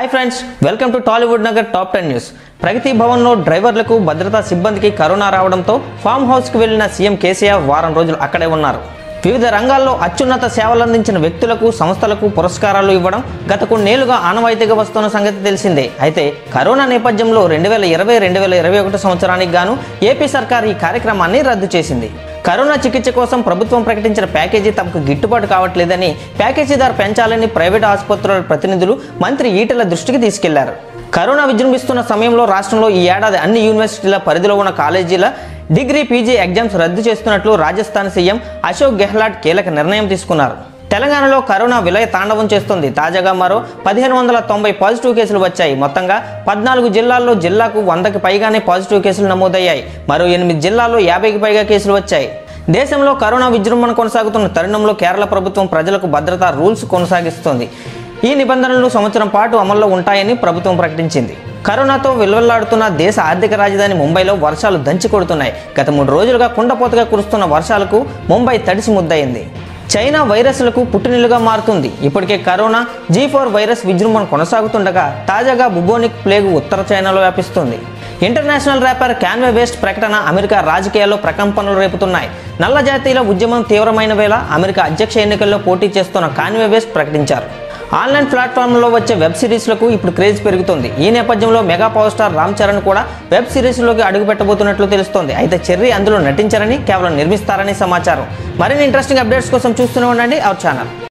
hi friends welcome to Tollywood Nagar top ten news ప్రగతి భవన్లో డ్రైవర్లకు భద్రతా సిబ్బందికి కరోనా రావడంతో ఫామ్ హౌస్కి వెళ్లిన సీఎం కేసీఆర్ వారం రోజులు అక్కడే ఉన్నారు వివిధ రంగాల్లో అత్యున్నత సేవలందించిన వ్యక్తులకు సంస్థలకు పురస్కారాలు ఇవ్వడం గత కొన్నేళ్లుగా ఆనవాయితీగా వస్తున్న సంగతి తెలిసిందే అయితే కరోనా నేపథ్యంలో రెండు వేల ఇరవై రెండు వేల ఇరవై ఒకటి సంవత్సరానికి గాను ఏపీ సర్కార్ ఈ కార్యక్రమాన్ని రద్దు చేసింది కరోనా చికిత్స కోసం ప్రభుత్వం ప్రకటించిన ప్యాకేజీ తమకు గిట్టుబాటు కావట్లేదని ప్యాకేజీ ధర పెంచాలని ప్రైవేట్ ఆసుపత్రుల ప్రతినిధులు మంత్రి ఈటెల దృష్టికి తీసుకెళ్లారు కరోనా విజృంభిస్తున్న సమయంలో రాష్ట్రంలో ఈ ఏడాది అన్ని యూనివర్సిటీల పరిధిలో ఉన్న కాలేజీల డిగ్రీ పీజీ ఎగ్జామ్స్ రద్దు చేస్తున్నట్లు రాజస్థాన్ సీఎం అశోక్ గెహ్లాట్ కీలక నిర్ణయం తీసుకున్నారు తెలంగాణలో కరోనా విలయ తాండవం చేస్తుంది తాజాగా మరో పదిహేను వందల తొంభై పాజిటివ్ కేసులు వచ్చాయి మొత్తంగా పద్నాలుగు జిల్లాల్లో జిల్లాకు వందకి పైగానే పాజిటివ్ కేసులు నమోదయ్యాయి మరో ఎనిమిది జిల్లాల్లో యాభైకి పైగా కేసులు వచ్చాయి దేశంలో కరోనా విజృంభణ కొనసాగుతున్న తరుణంలో కేరళ ప్రభుత్వం ప్రజలకు భద్రతా రూల్స్ కొనసాగిస్తోంది ఈ నిబంధనలు సంవత్సరం పాటు అమల్లో ఉంటాయని ప్రభుత్వం ప్రకటించింది కరోనాతో విలువలాడుతున్న దేశ ఆర్థిక రాజధాని ముంబైలో వర్షాలు దంచి కొడుతున్నాయి గత మూడు రోజులుగా కుండపోతగా కురుస్తున్న వర్షాలకు ముంబై తడిసి ముద్దయింది చైనా వైరస్లకు పుట్టినిల్లుగా మారుతుంది ఇప్పటికే కరోనా జీ ఫోర్ వైరస్ విజృంభణ కొనసాగుతుండగా తాజాగా బుబోనిక్ ప్లేగు ఉత్తర చైనాలో వ్యాపిస్తుంది ఇంటర్నేషనల్ ర్యాపర్ క్యాన్వే వేస్ట్ ప్రకటన అమెరికా రాజకీయాల్లో ప్రకంపనలు రేపుతున్నాయి నల్ల జాతీయుల ఉద్యమం తీవ్రమైన వేళ అమెరికా అధ్యక్ష ఎన్నికల్లో పోటీ చేస్తున్న కాన్వే వేస్ట్ ప్రకటించారు ఆన్లైన్ ప్లాట్ఫామ్లో వచ్చే వెబ్ సిరీస్లకు ఇప్పుడు క్రేజ్ పెరుగుతుంది ఈ నేపథ్యంలో mega power star Ram Charan కూడా వెబ్ సిరీస్లోకి అడుగు పెట్టబోతున్నట్లు తెలుస్తోంది అయితే చెర్రీ అందులో నటించారని కేవలం నిర్మిస్తారని సమాచారం మరిన్ని ఇంట్రెస్టింగ్ అప్డేట్స్ కోసం చూస్తూనే ఉండండి అవర్ ఛానల్